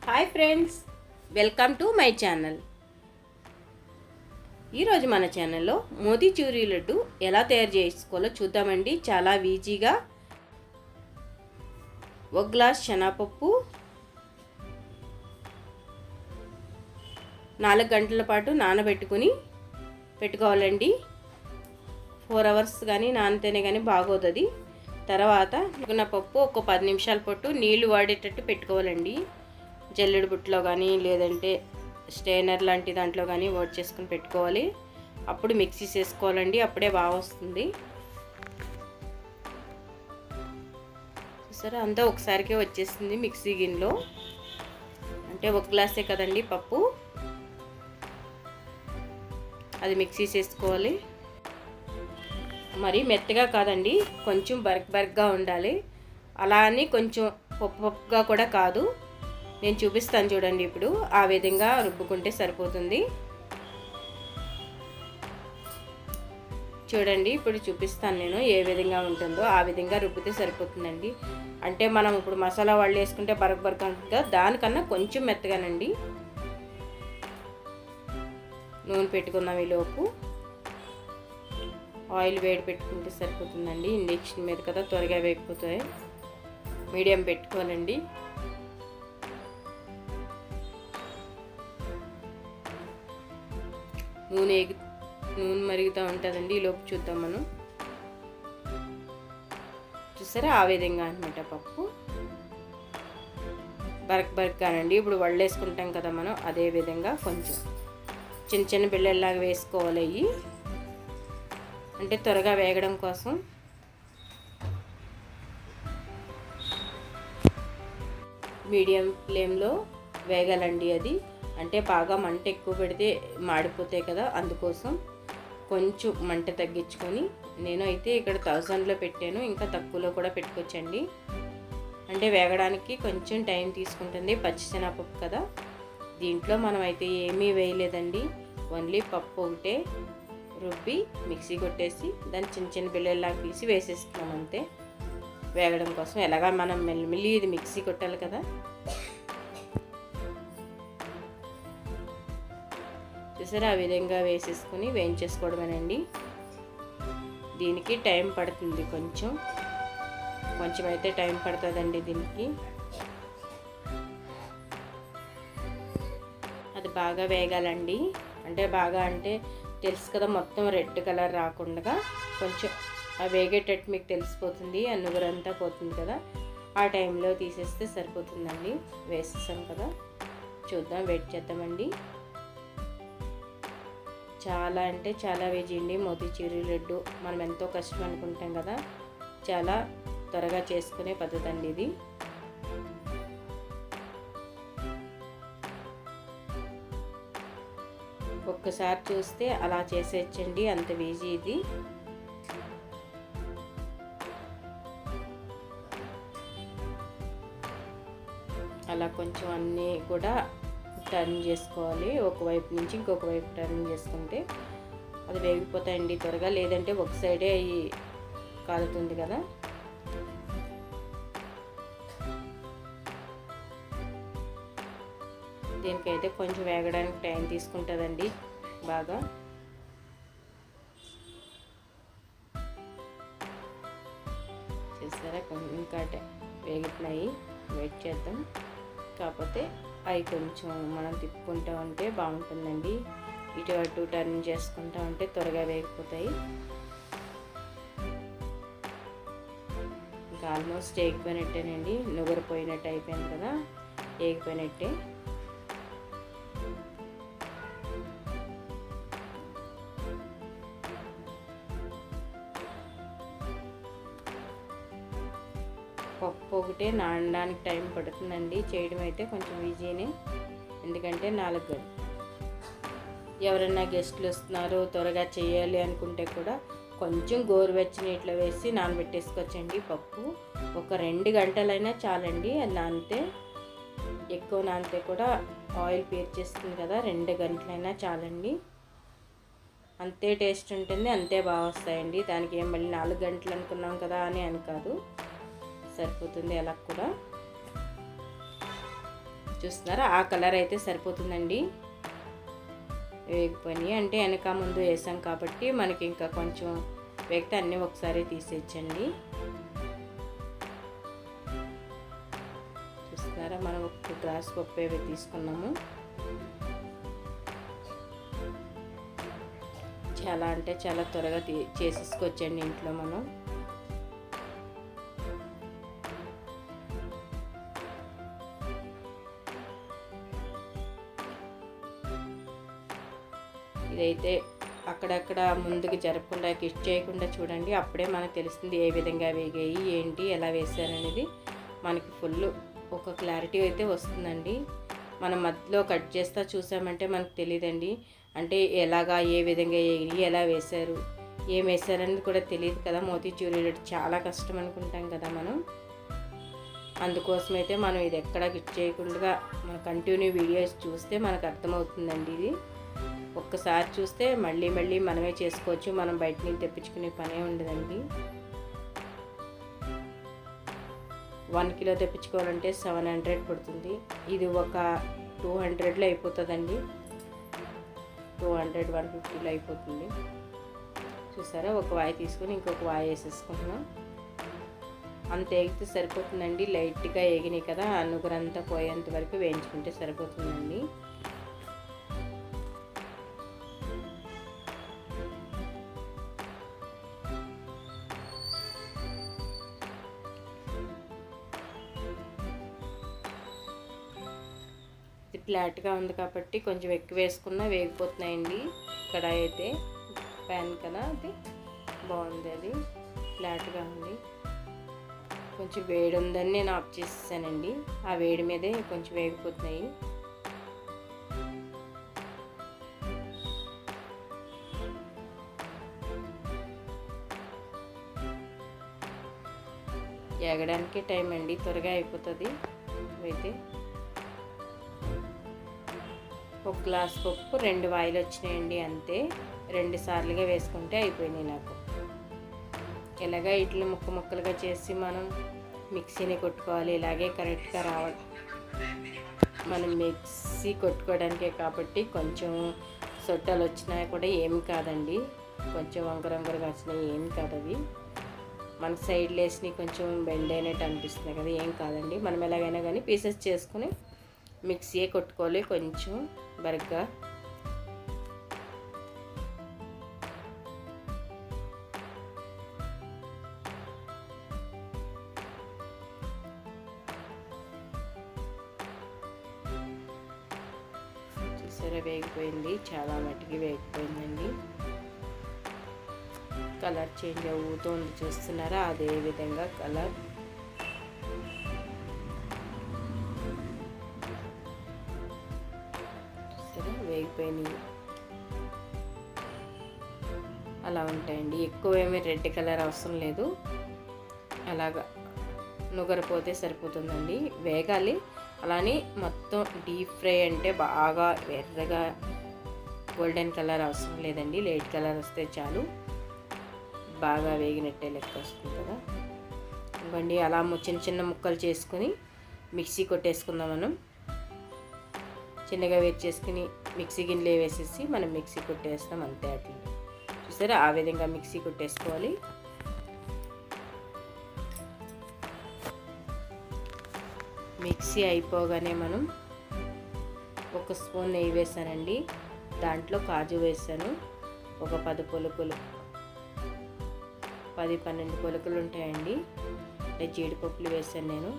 hi friends welcome to my channel ఈరోజు మన ఛానల్లో మోతీచూరి లడ్డు ఎలా తయారు చేసుకోవాలో చూద్దామండి చాలా ఈజీగా ఒక గ్లాస్ శనగపప్పు నాలుగు గంటల పాటు నానబెట్టుకుని పెట్టుకోవాలండి ఫోర్ అవర్స్ కానీ నానితేనే కానీ బాగోతుంది తర్వాత ఉన్న పప్పు ఒక పది నిమిషాల పట్టు నీళ్లు వాడేటట్టు పెట్టుకోవాలండి జల్లెడు బుట్టలో కానీ లేదంటే స్టెయినర్ లాంటి దాంట్లో కానీ వాడ్ చేసుకుని పెట్టుకోవాలి అప్పుడు మిక్సీ చేసుకోవాలండి అప్పుడే బాగా వస్తుంది సరే అంతా ఒకసారికే వచ్చేసింది మిక్సీ గిన్నెలో అంటే ఒక గ్లాసే కదండి పప్పు అది మిక్సీ చేసుకోవాలి మరి మెత్తగా కాదండి కొంచెం బర్క్ బర్క్గా ఉండాలి అలా అని కొంచెం పప్పు పప్పుగా కూడా కాదు నేను చూపిస్తాను చూడండి ఇప్పుడు ఆ విధంగా రుబ్బుకుంటే సరిపోతుంది చూడండి ఇప్పుడు చూపిస్తాను నేను ఏ విధంగా ఉంటుందో ఆ విధంగా రుబ్బితే సరిపోతుందండి అంటే మనం ఇప్పుడు మసాలా వాళ్ళు వేసుకుంటే బరక బరక ఉంటుందో దానికన్నా కొంచెం మెత్తగానండి నూనె పెట్టుకుందాం ఈలోపు ఆయిల్ వేడి పెట్టుకుంటే సరిపోతుందండి ఇండక్షన్ మీద కదా త్వరగా వేగిపోతాయి మీడియం పెట్టుకోవాలండి నూనె ఎగి నూనె మరుగుతూ ఉంటుందండి ఈ లోపు చూద్దాం మనం చూసారా ఆ విధంగా అనమాట పప్పు బరక్ బరక్గానండి ఇప్పుడు వళ్ళేసుకుంటాం కదా మనం అదే విధంగా కొంచెం చిన్న చిన్న బిళ్ళల్లాగా వేసుకోవాలి అవి అంటే త్వరగా వేగడం కోసం మీడియం ఫ్లేమ్లో వేగాలండి అది అంటే బాగా మంట ఎక్కువ పెడితే మాడిపోతాయి కదా అందుకోసం కొంచెం మంట తగ్గించుకొని నేను అయితే ఇక్కడ థౌజండ్లో పెట్టాను ఇంకా తక్కువలో కూడా పెట్టుకోవచ్చండి అంటే వేగడానికి కొంచెం టైం తీసుకుంటుంది పచ్చిశనగపప్పు కదా దీంట్లో మనం అయితే ఏమీ వేయలేదండి ఓన్లీ పప్పు ఒకటే రుబ్బి మిక్సీ కొట్టేసి దాన్ని చిన్న చిన్న బిల్లల్లాగా తీసి వేసేస్తున్నాం అంతే వేగడం కోసం ఎలాగా మనం మెల్లిమెల్లి ఇది మిక్సీ కొట్టాలి కదా చూసారా ఆ విధంగా వేసేసుకుని వేయించేసుకోవడమేనండి దీనికి టైం పడుతుంది కొంచెం కొంచెం అయితే టైం పడుతుందండి దీనికి అది బాగా వేగాలండి అంటే బాగా అంటే తెలుసు కదా మొత్తం రెడ్ కలర్ రాకుండా కొంచెం ఆ వేగేటట్టు మీకు తెలిసిపోతుంది ఆ నుగురంతా పోతుంది కదా ఆ టైంలో తీసేస్తే సరిపోతుందండి వేసేసాం కదా చూద్దాం వెయిట్ చేద్దామండి చాలా అంటే చాలా వేజీండి మోతీచూరి లడ్డు మనం ఎంతో కష్టం అనుకుంటాం కదా చాలా త్వరగా చేసుకునే పద్ధతి అండి ఇది ఒక్కసారి చూస్తే అలా చేసేయచ్చండి అంత ఈజీ ఇది అలా కొంచెం అన్నీ కూడా టర్న్ చేసుకోవాలి ఒకవైపు నుంచి ఇంకొక వైపు టర్న్ చేసుకుంటే అది వేగిపోతాయండి త్వరగా లేదంటే ఒక సైడే అవి కాలుతుంది కదా దీనికైతే కొంచెం వేగడానికి టైం తీసుకుంటుందండి బాగా చూసారా కొంచెం ఇంకా వేగుతున్నాయి వెయిట్ చేద్దాం కాకపోతే అవి కొంచెం మనం తిప్పుకుంటూ ఉంటే బాగుంటుందండి ఇటు అటు టర్న్ చేసుకుంటూ ఉంటే త్వరగా వేగిపోతాయి ఇంకా ఆల్మోస్ట్ ఏగిపోయినట్టేనండి నుగరిపోయినట్టు అయిపోయింది కదా ఏగిపోయినట్టే పప్పు ఒకటే నానడానికి టైం పడుతుందండి చేయడం అయితే కొంచెం ఈజీనే ఎందుకంటే నాలుగు ఎవరైనా గెస్ట్లు వస్తున్నారు త్వరగా చేయాలి అనుకుంటే కూడా కొంచెం గోరువెచ్చని ఇట్లా వేసి నానబెట్టేసుకోవచ్చండి పప్పు ఒక రెండు గంటలైనా చాలండి అది నానితే ఎక్కువ నానితే కూడా ఆయిల్ పీర్చేస్తుంది కదా రెండు గంటలైనా చాలండి అంతే టేస్ట్ ఉంటుంది అంతే బాగా వస్తాయండి దానికి ఏం మళ్ళీ నాలుగు గంటలు అనుకున్నాం కదా అని అని కాదు సరిపోతుంది అలా కూడా చూస్తున్నారా ఆ కలర్ అయితే సరిపోతుందండి వేగిపోయి అంటే వెనక ముందు వేసాం కాబట్టి మనకి ఇంకా కొంచెం వేగితే అన్నీ ఒకసారి తీసేయచ్చండి చూస్తున్నారా మనం ఒక గ్లాస్ పప్పు ఏవి తీసుకున్నాము చాలా అంటే చాలా త్వరగా తీ చేసేసుకోవచ్చండి ఇంట్లో మనం ఇదైతే అక్కడక్కడ ముందుకు జరగకుండా కిష్ చేయకుండా చూడండి అప్పుడే మనకు తెలుస్తుంది ఏ విధంగా వేగాయి ఏంటి ఎలా వేసారనేది మనకి ఫుల్ ఒక క్లారిటీ అయితే వస్తుందండి మనం మధ్యలో కట్ చేస్తా చూసామంటే మనకు తెలియదండి అంటే ఎలాగా ఏ విధంగా వేగి ఎలా వేశారు ఏం వేశారనేది కూడా తెలియదు కదా మోతీచూరి లడ్డు చాలా కష్టం అనుకుంటాం కదా మనం అందుకోసమైతే మనం ఇది ఎక్కడ కిట్ చేయకుండా మన కంటిన్యూ వీడియోస్ చూస్తే మనకు అర్థమవుతుందండి ఇది ఒక్కసారి చూస్తే మళ్ళీ మళ్ళీ మనమే చేసుకోవచ్చు మనం బయట నుంచి తెప్పించుకునే పనే ఉండదండి వన్ కిలో తెప్పించుకోవాలంటే సెవెన్ హండ్రెడ్ పడుతుంది ఇది ఒక టూ హండ్రెడ్లో అయిపోతుందండి టూ హండ్రెడ్ వన్ ఫిఫ్టీలో అయిపోతుంది చూసారా ఒక వాయి తీసుకొని ఇంకొక వాయి వేసేసుకుంటున్నాం అంత ఎగితే సరిపోతుందండి లైట్గా ఎగినాయి కదా ఆ నుగురంతా పోయేంత వరకు వేయించుకుంటే సరిపోతుందండి ఇది ఫ్లాట్గా ఉంది కాబట్టి కొంచెం ఎక్కువ వేసుకున్నా వేగిపోతున్నాయండి కడాయి అయితే ప్యాన్ కదా అది బాగుంది అది ఫ్లాట్గా ఉంది కొంచెం వేడి ఉందని నేను ఆఫ్ చేసేసానండి ఆ వేడి మీదే కొంచెం వేగిపోతున్నాయి ఎగడానికి టైం అండి త్వరగా అయిపోతుంది అయితే ఒక గ్లాస్ పప్పు రెండు వాయిలు వచ్చినాయండి అంతే రెండు సార్లుగా వేసుకుంటే అయిపోయినాయి నాకు ఇలాగా ఇట్లా ముక్క ముక్కలుగా చేసి మనం మిక్సీని కొట్టుకోవాలి ఇలాగే కరెక్ట్గా రావాలి మనం మిక్సీ కొట్టుకోవడానికే కాబట్టి కొంచెం సొట్టలు వచ్చినా కూడా ఏమి కాదండి కొంచెం వంకర వంకరగా వచ్చినాయి ఏమి కాదు అవి మన సైడ్ లేసినవి కొంచెం బెండ్ అయినట్టు అనిపిస్తుంది కదా ఏం కాదండి మనం ఎలాగైనా కానీ పీసెస్ చేసుకుని మిక్సీ కొట్టుకోవాలి కొంచెం బరగ్గా చూసారా వేగిపోయింది చాలా మట్టికి వేగిపోయిందండి కలర్ చేంజ్ అవుతుంది చూస్తున్నారా అదే విధంగా కలర్ సరే వేగిపోయినాయి అలా ఉంటాయండి ఎక్కువ ఏమీ రెడ్ కలర్ అవసరం లేదు అలాగా నుగరపోతే సరిపోతుందండి వేగాలి అలానే మొత్తం డీప్ ఫ్రై అంటే బాగా ఎర్రగా గోల్డెన్ కలర్ అవసరం లేదండి లైట్ కలర్ వస్తే చాలు బాగా వేగినట్టే లెక్క వస్తుంది కదా ఇవ్వండి అలా చిన్న చిన్న ముక్కలు చేసుకుని మిక్సీ కొట్టేసుకుందాం మనం చిన్నగా వేడి చేసుకుని మిక్సీ గిన్నెలో వేసేసి మనం మిక్సీ కొట్టేస్తాం అంతే అట్లా చూసారా ఆ విధంగా మిక్సీ కొట్టేసుకోవాలి మిక్సీ అయిపోగానే మనం ఒక స్పూన్ నెయ్యి వేసానండి దాంట్లో కాజు వేసాను ఒక పది పొలుకులు పది పన్నెండు పొలుకులు ఉంటాయండి అంటే జీడిపప్పులు వేసాను నేను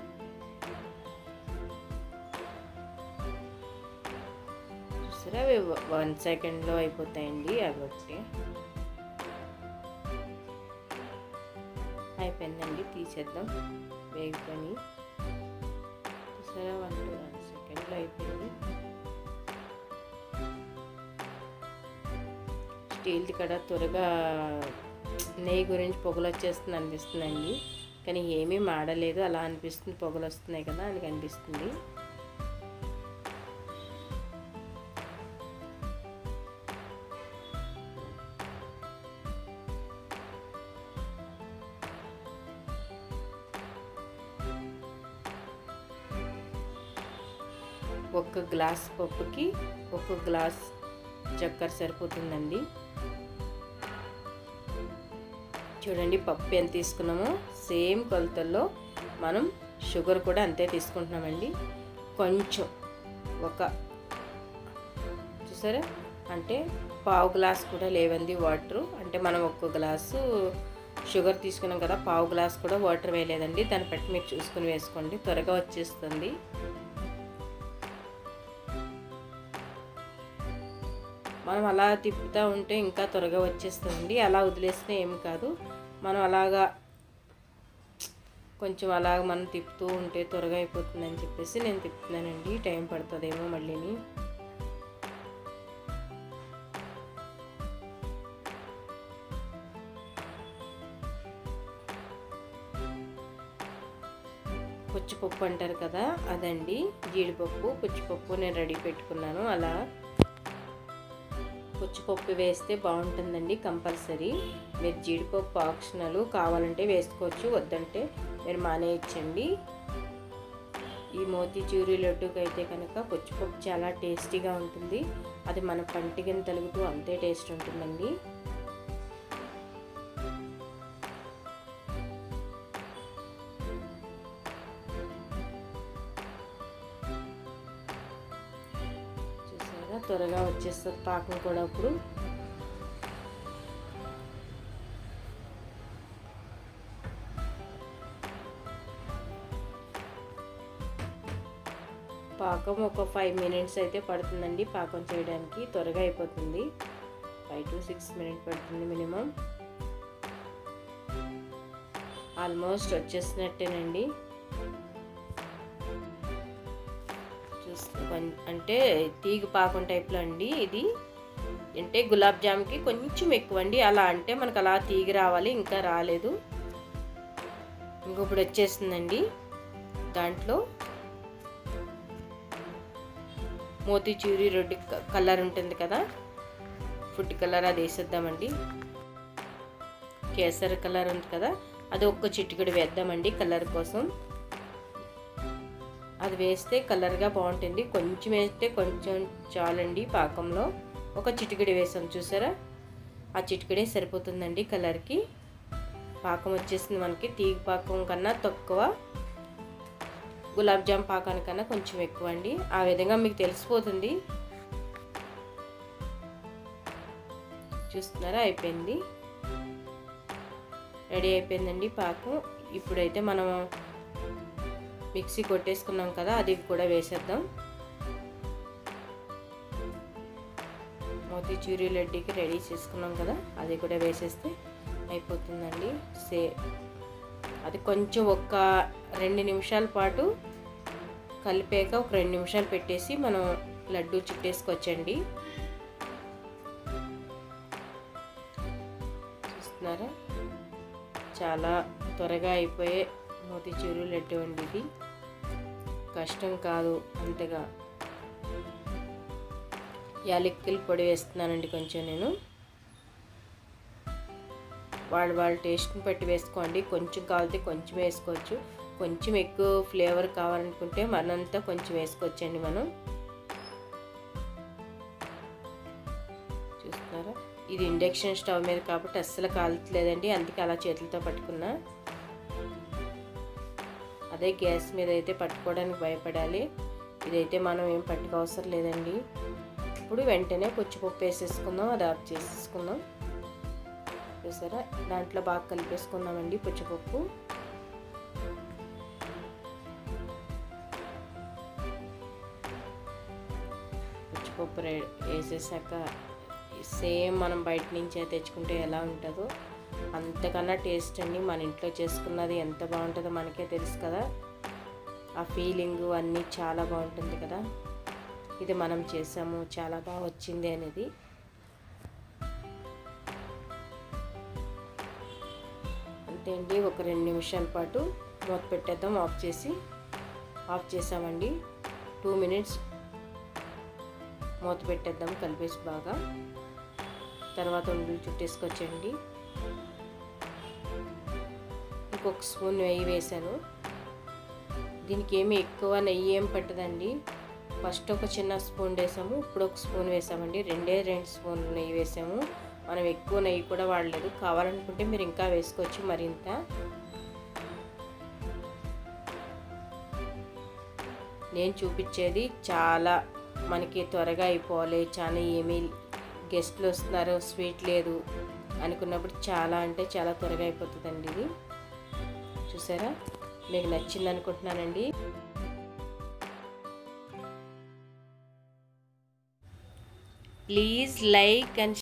చూసారా అవి వన్ సెకండ్లో అయిపోతాయండి అవి ఒకటి అయిపోయిందండి తీసేద్దాం వేగిపోయి చూసారా వన్ టూ వన్ సెకండ్లో అయిపోయింది స్టీల్ది కూడా త్వరగా నెయ్యి గురించి పొగలు వచ్చేస్తుంది అనిపిస్తుందండి కానీ ఏమీ మాడలేదు అలా అనిపిస్తుంది పొగలు వస్తున్నాయి కదా అని అనిపిస్తుంది ఒక్క గ్లాస్ పప్పుకి ఒక గ్లాస్ చక్కెర సరిపోతుందండి చూడండి పప్పు ఎంత తీసుకున్నామో సేమ్ కొలతల్లో మనం షుగర్ కూడా అంతే తీసుకుంటున్నామండి కొంచెం ఒక చూసారా అంటే పావు గ్లాస్ కూడా లేవండి వాటర్ అంటే మనం ఒక్క గ్లాసు షుగర్ తీసుకున్నాం కదా పావు గ్లాస్ కూడా వాటర్ వేయలేదండి దాన్ని బట్టి మీరు చూసుకుని వేసుకోండి త్వరగా వచ్చేస్తుంది మనం అలా తిప్పుతూ ఉంటే ఇంకా త్వరగా వచ్చేస్తుంది అలా వదిలేస్తే ఏమి కాదు మనం అలాగా కొంచెం అలాగ మనం తిప్పుతూ ఉంటే త్వరగా అయిపోతుందని చెప్పేసి నేను తిప్పుతున్నానండి టైం పడుతుందేమో మళ్ళీని పుచ్చిపప్పు అంటారు కదా అదండి జీడిపప్పు పుచ్చిపప్పు నేను రెడీ పెట్టుకున్నాను అలా పుచ్చిపప్పు వేస్తే బాగుంటుందండి కంపల్సరీ మీరు జీడిపప్పు ఆప్షనల్ కావాలంటే వేసుకోవచ్చు వద్దంటే మీరు మానేయచ్చండి ఈ మోతీచూరి లడ్డుకి అయితే కనుక పుచ్చిపప్పు చాలా టేస్టీగా ఉంటుంది అది మన పంటికిని తలుగుతూ అంతే టేస్ట్ ఉంటుందండి చూసారా త్వరగా వచ్చేస్తుంది పాకం కూడా అప్పుడు పాకం ఒక ఫైవ్ మినిట్స్ అయితే పడుతుందండి పాకం చేయడానికి త్వరగా అయిపోతుంది ఫైవ్ టు సిక్స్ మినిట్ పడుతుంది మినిమం ఆల్మోస్ట్ వచ్చేసినట్టేనండి చూస్తే అంటే తీగ పాకం టైప్లో అండి ఇది అంటే గులాబ్ జామ్కి కొంచెం ఎక్కువ అండి అలా అంటే మనకు అలా తీగ రావాలి ఇంకా రాలేదు ఇంకొప్పుడు వచ్చేసిందండి దాంట్లో మోతీచూరి రెడ్ కలర్ ఉంటుంది కదా ఫుడ్ కలర్ అది వేసేద్దామండి కేసరి కలర్ ఉంది కదా అది ఒక్క చిటికెడు వేద్దామండి కలర్ కోసం అది వేస్తే కలర్గా బాగుంటుంది కొంచెం వేస్తే కొంచెం చాలండి పాకంలో ఒక చిటికెడు వేసాం చూసారా ఆ చిటికెడే సరిపోతుందండి కలర్కి పాకం వచ్చేసింది మనకి తీగ పాకం కన్నా తక్కువ గులాబ్ జామ్ పాకానికన్నా కొంచెం ఎక్కువ అండి ఆ విధంగా మీకు తెలిసిపోతుంది చూస్తున్నారా అయిపోయింది రెడీ అయిపోయిందండి పాకం ఇప్పుడైతే మనం మిక్సీ కొట్టేసుకున్నాం కదా అది కూడా వేసేద్దాం మోతీచూరి లడ్డీకి రెడీ చేసుకున్నాం కదా అది కూడా వేసేస్తే అయిపోతుందండి సే అది కొంచెం ఒక రెండు నిమిషాల పాటు కలిపాక ఒక రెండు నిమిషాలు పెట్టేసి మనం లడ్డు చుట్టేసుకొచ్చండి చూస్తున్నారా చాలా త్వరగా అయిపోయే మోతీచూరు లడ్డు అండి ఇది కష్టం కాదు అంతగా యాలక్కిల పొడి వేస్తున్నానండి కొంచెం నేను వాళ్ళు వాళ్ళ టేస్ట్ని బట్టి వేసుకోండి కొంచెం కావాలితే కొంచెం వేసుకోవచ్చు కొంచెం ఎక్కువ ఫ్లేవర్ కావాలనుకుంటే మనంతా కొంచెం వేసుకోవచ్చండి మనం చూస్తున్నారా ఇది ఇండక్షన్ స్టవ్ మీద కాబట్టి అస్సలు కాలుతలేదండి అందుకే అలా చేతులతో పట్టుకున్నా అదే గ్యాస్ మీద అయితే పట్టుకోవడానికి భయపడాలి ఇదైతే మనం ఏం పట్టుకోవసరం లేదండి ఇప్పుడు వెంటనే పుచ్చిపప్పు వేసేసుకుందాం అది ఆఫ్ చేసేసుకుందాం చూసారా దాంట్లో బాగా కలిపేసుకుందామండి పుచ్చిపప్పు పుచ్చిపప్పు వేసేసాక సేమ్ మనం బయట నుంచి తెచ్చుకుంటే ఎలా ఉంటుందో అంతకన్నా టేస్ట్ అండి మన ఇంట్లో చేసుకున్నది ఎంత బాగుంటుందో మనకే తెలుసు కదా ఆ ఫీలింగ్ అన్నీ చాలా బాగుంటుంది కదా ఇది మనం చేసాము చాలా బాగా వచ్చింది అనేది అంతే అండి ఒక రెండు నిమిషాల పాటు మూత పెట్టేద్దాం ఆఫ్ చేసి ఆఫ్ చేసామండి టూ మినిట్స్ మూత పెట్టేద్దాం కలిపేసి బాగా తర్వాత ఉండలు చుట్టేసుకొచ్చండి ఇంకొక స్పూన్ నెయ్యి వేసాను దీనికి ఏమి ఎక్కువ నెయ్యి ఏం పట్టదండి ఫస్ట్ ఒక చిన్న స్పూన్ వేసాము ఇప్పుడు ఒక స్పూన్ వేసామండి రెండే రెండు స్పూన్లు నెయ్యి వేసాము మనం ఎక్కువ నెయ్యి కూడా వాడలేదు కావాలనుకుంటే మీరు ఇంకా వేసుకోవచ్చు మరింత నేను చూపించేది చాలా మనకి త్వరగా అయిపోవాలి చాలా ఏమీ గెస్ట్లు వస్తున్నారు స్వీట్ లేదు అనుకున్నప్పుడు చాలా అంటే చాలా త్వరగా అయిపోతుందండి ఇది చూసారా మీకు నచ్చింది అనుకుంటున్నానండి ప్లీజ్ లైక్ అండ్